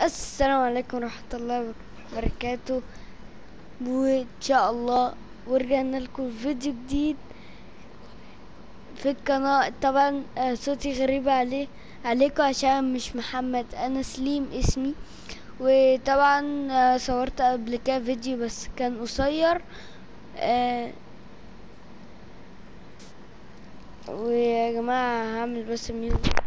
السلام عليكم ورحمة الله وبركاته وإن شاء الله ورجعنا لكم فيديو جديد في القناة طبعا آه، صوتي غريب عليه عليكم عشان مش محمد أنا سليم اسمي وطبعا آه، صورت قبل كده فيديو بس كان قصير آه، ويا جماعة هعمل بس ميوزك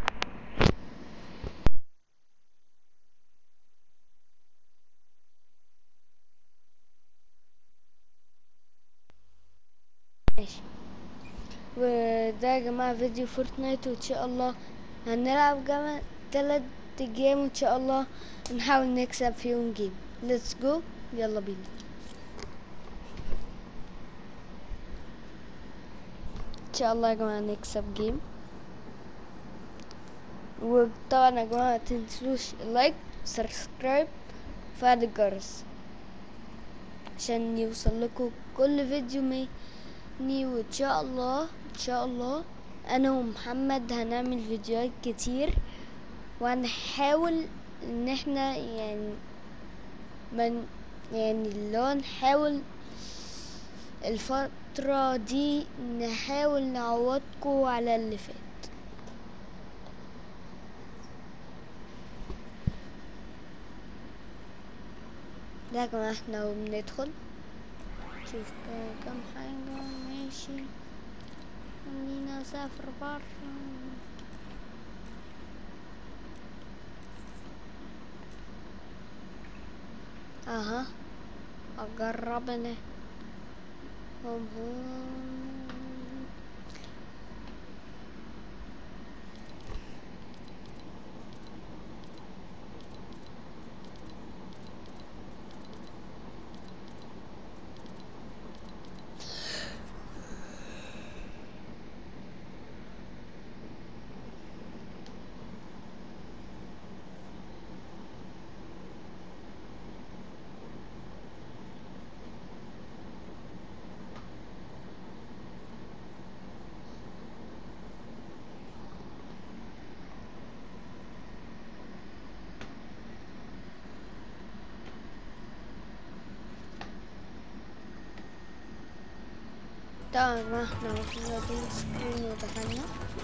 ماشي وده يا جماعة فيديو فورتنايت وان شاء الله هنلعب جمع تلات جيم وان شاء الله نحاول نكسب فيهم جيم ليتس جو يلا بينا ان شاء الله يا جماعة نكسب جيم وطبعا يا جماعة متنسوش لايك سبسكرايب وفعل الجرس عشان يوصل لكم كل فيديو مني وان شاء الله ان شاء الله انا ومحمد هنعمل فيديوهات كتير وهنحاول ان احنا يعني من يعني اللي هو نحاول الفترة دي نحاول نعوضكم على اللي فات ده يا جماعة احنا وبندخل شوف ك- كم حاجة ماشي خلينا اسافر برا اها اجرب انا هم هم. طبعا ما احنا واخدين سكرين ودخلنا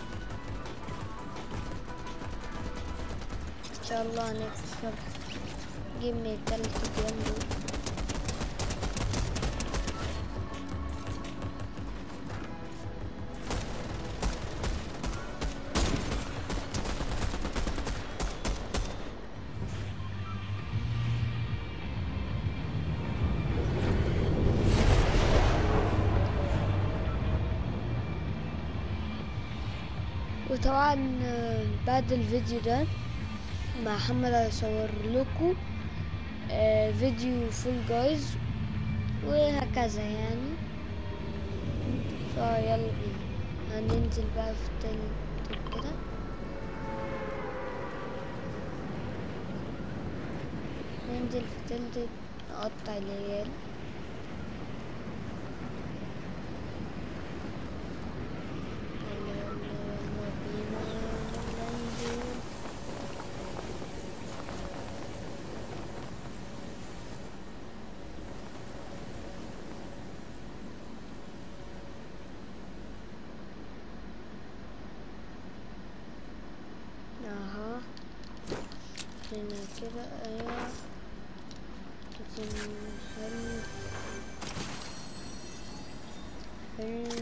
ان شاء الله نكسب جيم من التلات ايام دول وطبعا آه، بعد الفيديو ده مع محمد هيصور لكم آه، فيديو فول جايز وهكذا يعني فيلا بينا هننزل بقى في تلت كده ننزل في تلت نقطع العيال يلا يلا يلا بينا يلا ننزل اها هنا كده ايوه لكن حلو حلو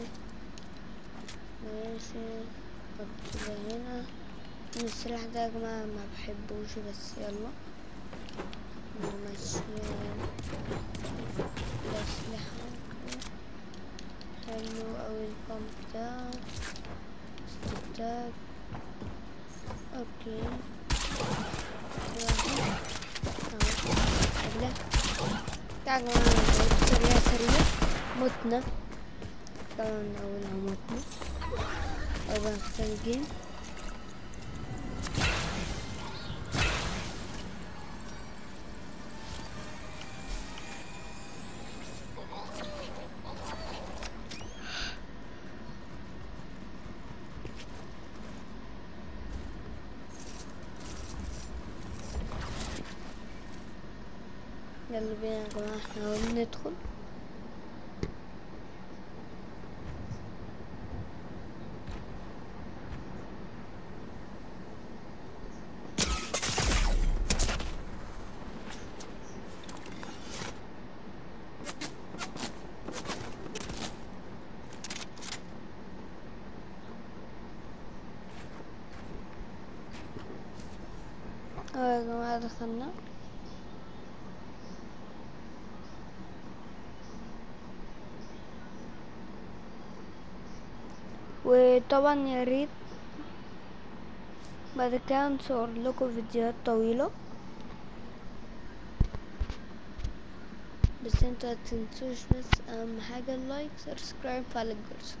ماشي حط ده هنا السلاح ده يا جماعة ما بحبوش بس يلا نمشي ده سلاح حلو اوي البامب ده استبداد اوكي واحد اهو قبله تعالوا يا جماعة سريع سريع متنا طبعا اولها متنا أبقى نختار الجيم يلا بينا يا جماعة احنا اهو بندخل اه يا جماعة دخلنا وطبعا يا ريت بعد كده نصور لكم فيديوهات طويلة بس انتوا متنسوش بس اهم حاجة اللايك سبسكرايب فعل الجرس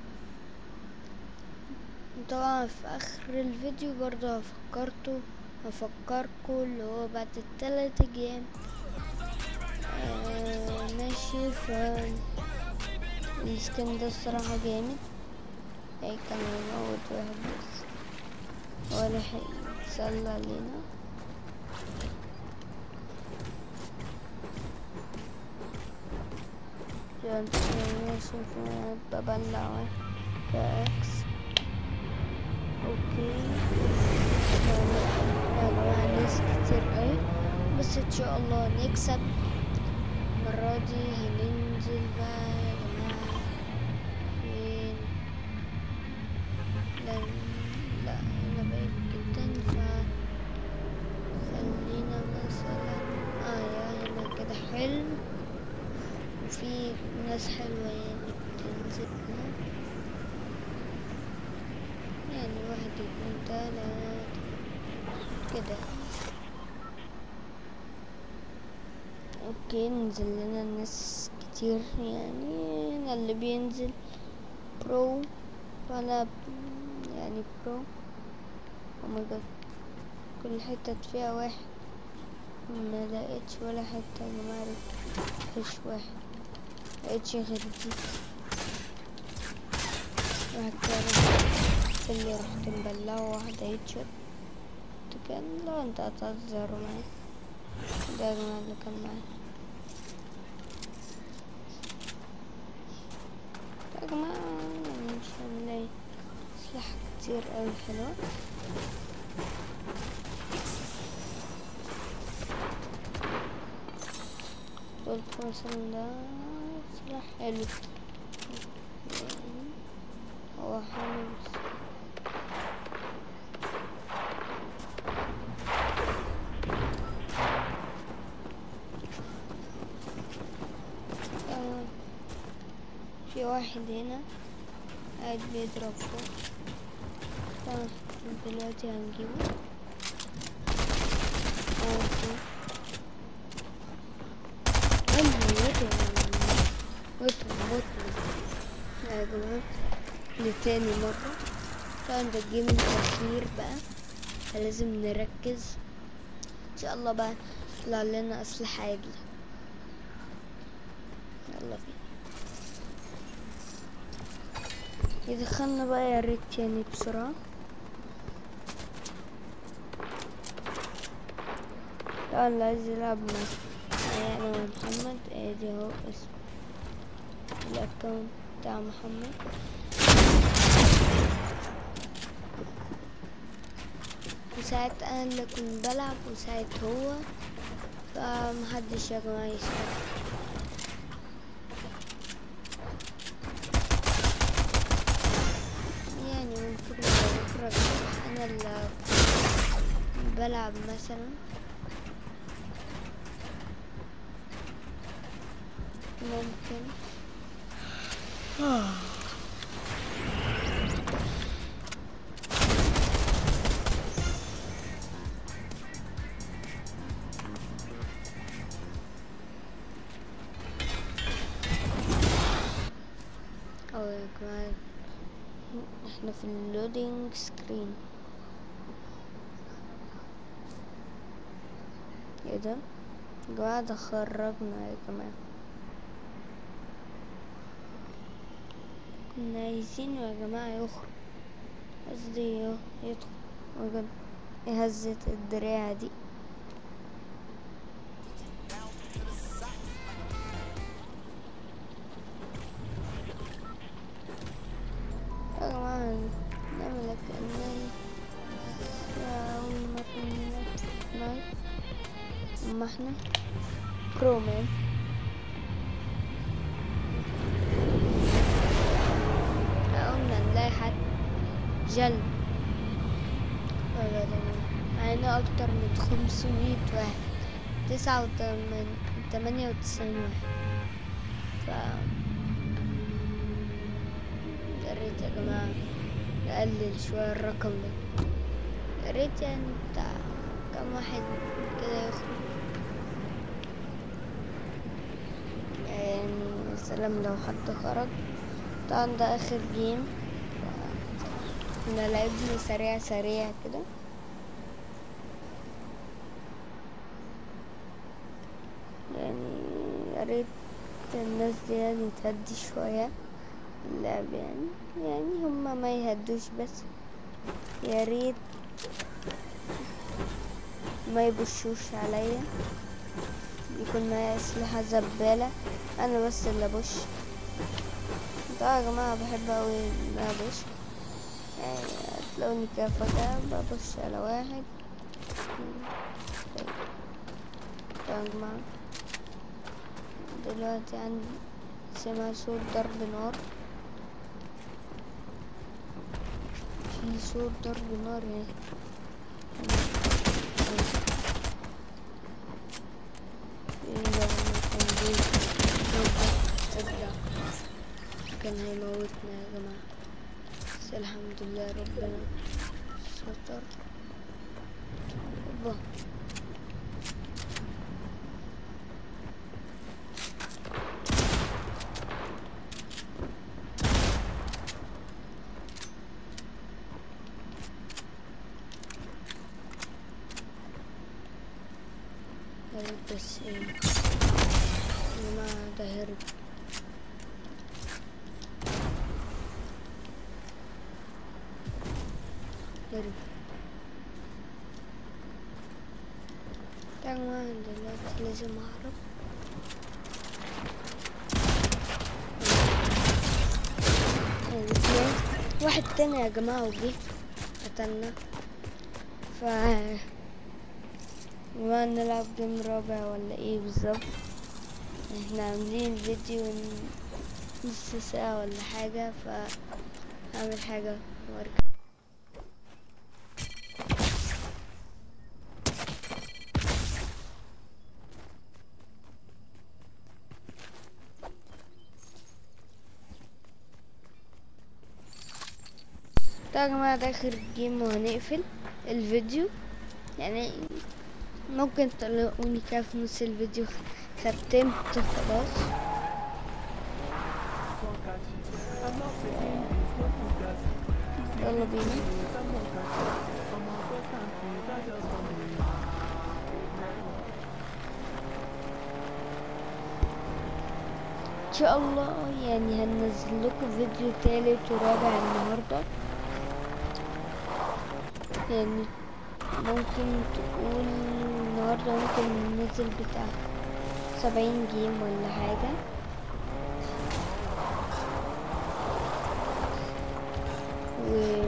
طبعا في اخر الفيديو برضه هفكرتوا هفكركوا اللي هو بعد التلات ايام آه ماشي ف السكن ده الصراحة جامد اي كان يموت واحد بس هو لحق يتسلى علينا شوف ببلع واحد باكس اوكي يا جماعة ناس كتير اوي بس ان شاء الله نكسب المرة دي ننزل بقى يا جماعة فين لا لا هنا بعيد جدا ف خلينا مثلا اه يا هنا كده حلو وفي ناس حلوة يعني بتنزل هنا يعني واحد اتنين تلاتة كده اوكي نزل لنا ناس كتير يعني هنا اللي بينزل برو وانا يعني برو او ماي جاد كل حتة فيها واحد ما لقيتش ولا حتة يا جماعة مفيش واحد لقيتش غير دي واحد كده اللي رحت مبلعه واحدة هيتشوت كان لا انت هتهزروا معايا ده يا جماعة اللي كان معايا يا جماعة يعني مش هنلاقي سلاح كتير اوي حلوة قلت مثلا ده سلاح حلو هو حلو بس آه، في واحد هنا قاعد بيضرب فوق طبعا دلوقتي هنجيبه اوكي ايوه وطن وطن وطن يا جماعة لتاني مرة طبعا ده الجيم الأخير بقى فلازم نركز ان شاء الله بقى يطلع لنا أسلحة عدلة يلا بينا يدخلنا بقى يا ريت يعني بسرعة طبعا اللي عايز يلعب معايا انا ومحمد ادي اهو اسم الاكونت بتاع محمد وساعات انا اللي كنت بلعب وساعات هو فمحدش يا جماعة يسأل يعني ممكن بكرة الصبح انا اللي بلعب مثلا ممكن او يا جماعة احنا في اللودينج سكرين ايه ده يا جماعة ده خرجنا يا جماعة كنا عايزينه يا جماعة يخرج قصدي يه- يدخل وجد ايه هزة الدراع دي اما احنا كرومان قلنا نلاقي حد جلد ولا ده معانا اكتر من خمسمية واحد تسعة وتمن تمانية وتسعين واحد ف يا ريت يا جماعة نقلل شوية الرقم ده يا ريت يعني بتاع كم واحد كده يخرج يعني يا سلام لو حد خرج طبعا ده اخر جيم احنا لعبنا سريع سريع كده يعني يا ريت الناس دي يعني تهدي شوية اللعب يعني يعني هما ما يهدوش بس يا ريت ما يبشوش عليا يكون معايا أسلحة زبالة أنا بس اللي أبش طبعا يا جماعة بحب أوي إن أنا أبش يعني هتلاقوني كده فجأة ببش على واحد طبعا يا جماعة دلوقتي عندي سمع صوت ضرب نار في صوت ضرب نار يعني كان هيموتنا يا جماعة بس الحمد لله ربنا ستر اوبا يا ريت بس ايه يا جماعة ده هرب هرب يا جماعة دلوقتي لازم اهرب يعني اتنين واحد تاني يا جماعة وجه قتلنا ف ما نلعب جيم رابع ولا ايه بالظبط احنا عاملين فيديو نص ساعة ولا حاجة فهعمل حاجة وارجع طيب يا جماعة ده آخر جيم وهنقفل الفيديو يعني ممكن تلاقوني كده في نص الفيديو ختمت خلاص يلا بينا ان شاء الله يعني هنزل لكم فيديو تالت ورابع النهارده يعني ممكن تقول النهاردة ممكن ننزل بتاع سبعين جيم ولا حاجة و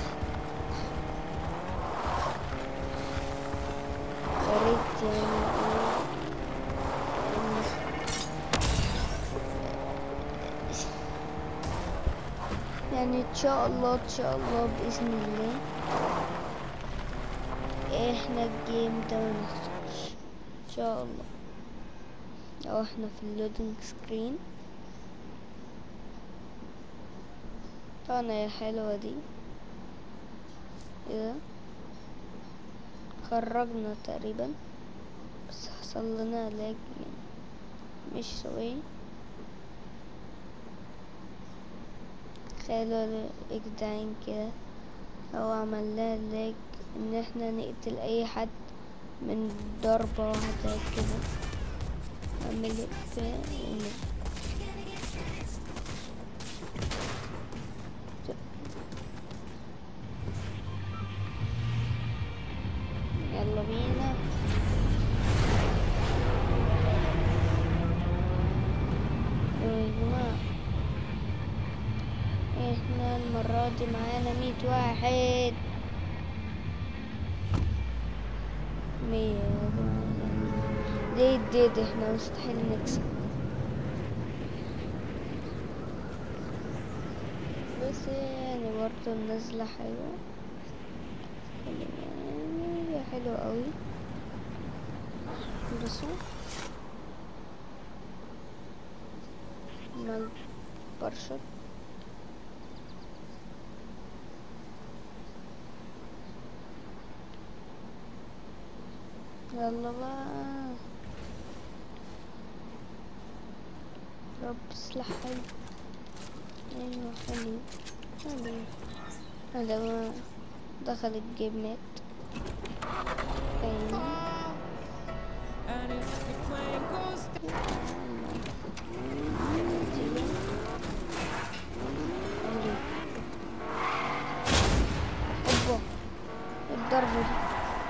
ياريت يعني يعني ان شاء الله ان شاء الله بإذن الله احنا الجيم ده ما نخسرش ان شاء الله لو احنا في اللودنج سكرين طبعا هي حلوة دي ايه خرجنا تقريبا بس حصل لنا لاج يعني مش سوي تخيلوا يا جدعان كده لو عملنا لاج ان احنا نقتل اي حد من ضربة واحدة كده اعمل كده يلا بينا يا جماعة احنا المرة دي معانا مية واحد مية يا جماعة دي دي دي احنا مستحيل نكسب بس يعني برضه النزلة حلوة يعني هي حلوة قوي بصوا مال برشط يلا بقى رب سلاح حلو ايوه حلو حلو هذا ما دخل الجيم مات ايوه And if the claim goes اوبا الضربة دي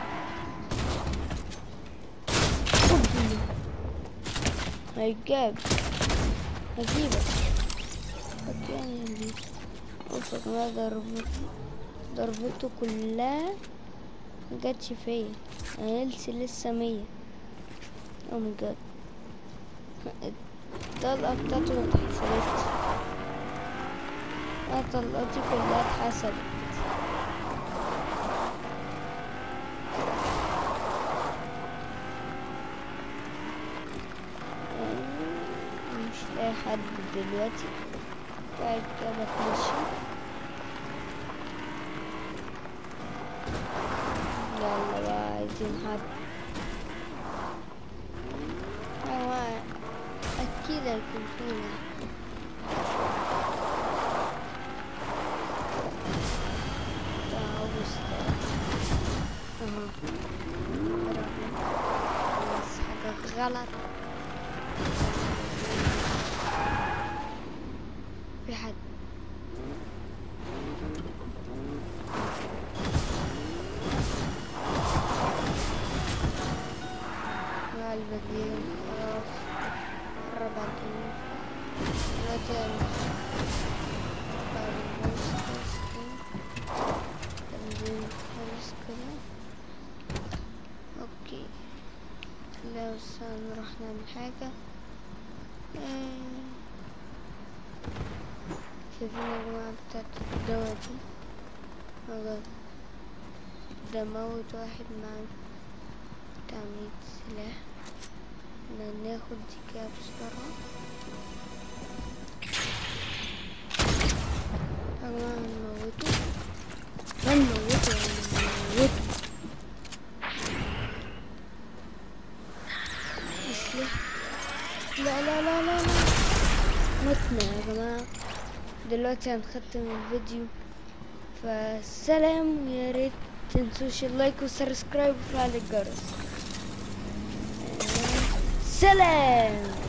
هيجاب هجيبك يعني دي اوف ما ضربته ضربته كلها مجاتش فيا انا لسه لسه مية او ماي جاد الطلقة بتاعته متحسبتش انا طلقتي كلها اتحسبت مش لاقي حد دلوقتي قاعد كده بتمشى يلا بقى عايزين حد هو أكيد هيكون فينا تعالوا بس اهو بس حاجة غلط في حد مع البديل خلاص قرب على الجنوب دلوقتي أنا بعد البوست تنزيل خلاص كده اوكي لا بس هنروح نعمل حاجة آه. شايفين يا جماعة بتاعت الدوا دي مجرد ده موت واحد مع تعميد سلاح احنا ناخد دي كده بسرعة يا جماعة هنموته هنموته هنموته اسلح لا لا لا لا لا متنا يا جماعة دلوقتي هنختم الفيديو فسلام ويا ريت تنسوش اللايك والسبسكرايب وفعل الجرس سلام